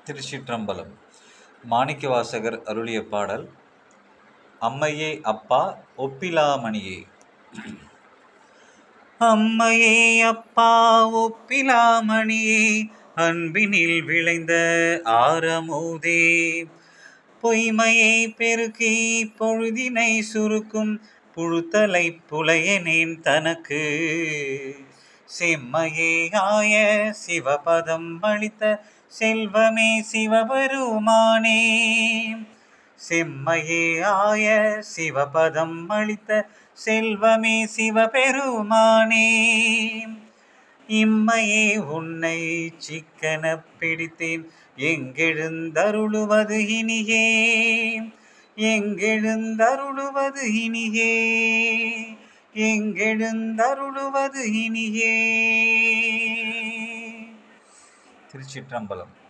திருச்சிற்றம்பலம் மாணிக்கவாசகர் அருளிய பாடல் அம்மையே அப்பா ஒப்பிலாமணியே அம்மையே அப்பா ஒப்பிலாமணியே அன்பினில் விளைந்த ஆரமோதே பொய்மையை பெருக்கி பொழுதினை சுருக்கும் புழுத்தலை புலையனேன் தனக்கு செம்மையே ஆய சிவபதம் அளித்த செல்வமே சிவபெருமானே செம்மையே ஆய சிவபதம் அளித்த செல்வமே சிவபெருமானே இம்மையே உன்னை சிக்கன பிடித்தேன் எங்கெழுந்தருளுவது இனியே எங்கெழுந்தருளுவது இனியே எங்கெழுந்தருளுவது இனியே திருச்சிற்றம்பலம்